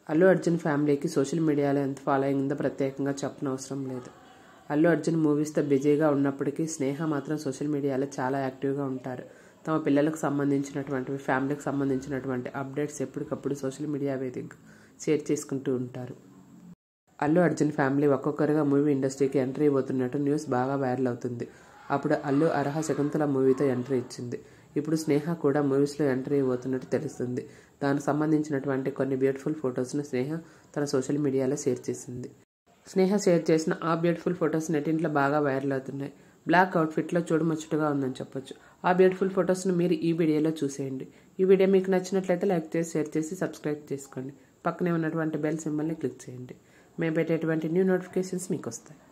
అల్లు అర్జున్ ఫ్యామిలీకి సోషల్ మీడియాలో ఎంత ఫాలోయింగ్ ఉందో ప్రత్యేకంగా చెప్పనవసరం లేదు అల్లు అర్జున్ మూవీస్తో బిజీగా ఉన్నప్పటికీ స్నేహ మాత్రం సోషల్ మీడియాలో చాలా యాక్టివ్గా ఉంటారు తమ పిల్లలకు సంబంధించినటువంటి ఫ్యామిలీకి సంబంధించినటువంటి అప్డేట్స్ ఎప్పటికప్పుడు సోషల్ మీడియా వేదికగా షేర్ చేసుకుంటూ ఉంటారు అల్లు అర్జున్ ఫ్యామిలీ ఒక్కొక్కరుగా మూవీ ఇండస్ట్రీకి ఎంట్రీ ఇవ్వతున్నట్టు న్యూస్ బాగా వైరల్ అవుతుంది అప్పుడు అల్లు అర్హ శకుంతల మూవీతో ఎంట్రీ ఇచ్చింది ఇప్పుడు స్నేహ కూడా మూవీస్లో ఎంట్రీ ఇవ్వతున్నట్టు తెలుస్తుంది దానికి సంబంధించినటువంటి కొన్ని బ్యూటిఫుల్ ఫొటోస్ను స్నేహ తన సోషల్ మీడియాలో షేర్ చేసింది స్నేహ షేర్ చేసిన ఆ బ్యూటిఫుల్ ఫొటోస్ నెటింట్లో బాగా వైరల్ అవుతున్నాయి బ్లాక్ అవుట్ఫిట్లో చూడముచ్చటగా ఉందని చెప్పొచ్చు ఆ బ్యూటిఫుల్ ఫొటోస్ను మీరు ఈ వీడియోలో చూసేయండి ఈ వీడియో మీకు నచ్చినట్లయితే లైక్ చేసి షేర్ చేసి సబ్స్క్రైబ్ చేసుకోండి పక్కనే ఉన్నటువంటి బెల్ సింబల్ని క్లిక్ చేయండి మేము పెట్టేటువంటి న్యూ నోటిఫికేషన్స్ మీకు వస్తాయి